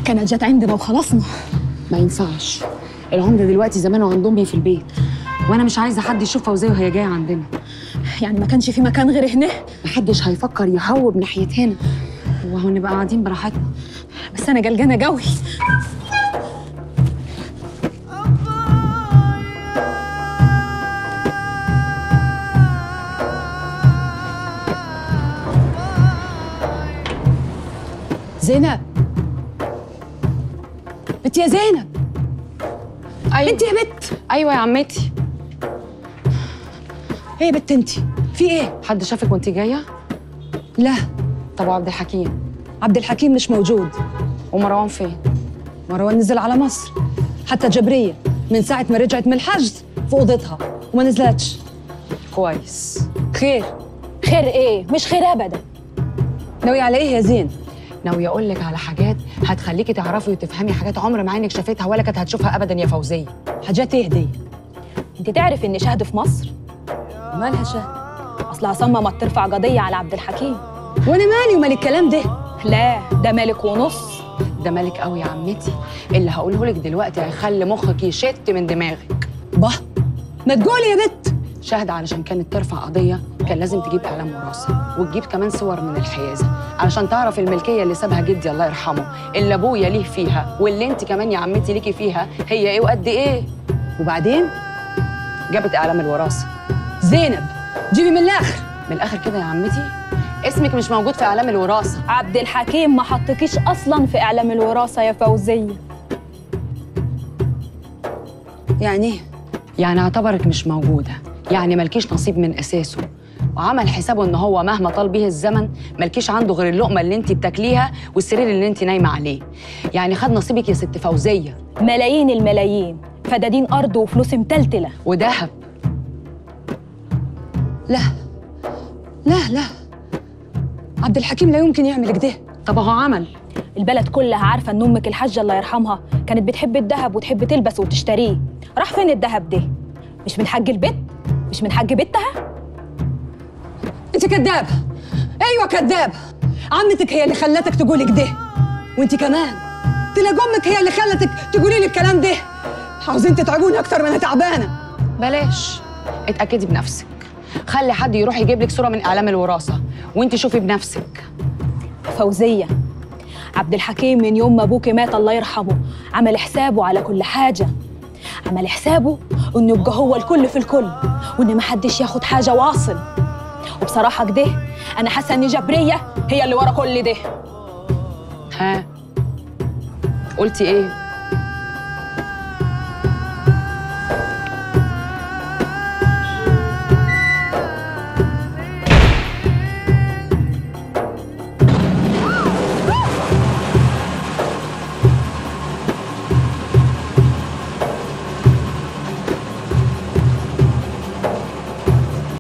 كانت جت عندنا وخلصنا ما ينفعش العمده دلوقتي زمانه عند امي في البيت وانا مش عايزه حد يشوف فوزيه وهي جايه عندنا يعني ما كانش في مكان غير هنا محدش هيفكر يهوب ناحيه هنا وهو نبقى قاعدين براحتنا بس انا قلقانه قوي زينب بنت يا زينب ايوه انت يا بت ايوه يا عمتي ايه يا بت انت في ايه حد شافك وانت جايه لا طب وعبد الحكيم عبد الحكيم مش موجود ومروان فين مروان نزل على مصر حتى جبريه من ساعه ما رجعت من الحجز في اوضتها وما نزلتش كويس خير خير ايه مش خير ابدا ناوي على ايه يا زين ناوي اقول لك على حاجات هتخليكي تعرفي وتفهمي حاجات عمر ما عينك شافتها ولا كانت هتشوفها ابدا يا فوزيه حاجات ايه دي انت تعرف ان شهد في مصر مالها شهد اصلها صممت ترفع قضيه على عبد الحكيم وانا مالي ومال الكلام ده لا ده ملك ونص ده مالك قوي يا عمتي اللي هقوله لك دلوقتي هيخلي مخك يشت من دماغك bah ما تقولي يا بت شهد علشان كانت ترفع قضيه كان لازم تجيب اعلام وراثه وتجيب كمان صور من الحيازه علشان تعرف الملكيه اللي سابها جدي الله يرحمه اللي ابويا ليه فيها واللي انت كمان يا عمتي ليكي فيها هي ايه وقد ايه وبعدين جابت اعلام الوراثه زينب جيبي من الاخر من الاخر كده يا عمتي اسمك مش موجود في اعلام الوراثه عبد الحكيم ما حطكيش اصلا في اعلام الوراثه يا فوزيه يعني ايه يعني اعتبرك مش موجوده يعني ملكيش نصيب من اساسه وعمل حسابه ان هو مهما طال بيه الزمن ملكيش عنده غير اللقمه اللي انت بتاكليها والسرير اللي انت نايمه عليه يعني خد نصيبك يا ست فوزيه ملايين الملايين فدادين ارض وفلوس متلتله وذهب لا لا لا عبد الحكيم لا يمكن يعمل كده طب هو عمل البلد كلها عارفه ان امك الحاجه الله يرحمها كانت بتحب الذهب وتحب تلبس وتشتريه راح فين الذهب ده مش من حق البيت مش من حق بنتها انت كذابه ايوه كذابه عمتك هي اللي خلتك تقولي كده وانت كمان تلاقي امك هي اللي خلتك تقولي لي الكلام ده عاوزين تتعبوني اكتر ما انا تعبانه بلاش اتاكدي بنفسك خلي حد يروح يجيب لك صوره من اعلام الوراثه وانت شوفي بنفسك فوزيه عبد الحكيم من يوم ما ابوكي مات الله يرحمه عمل حسابه على كل حاجه عمل حسابه انه يبقى هو الكل في الكل وان محدش ياخد حاجه واصل وبصراحه كده انا حاسه ان جبريه هي اللي ورا كل ده ها قلتي ايه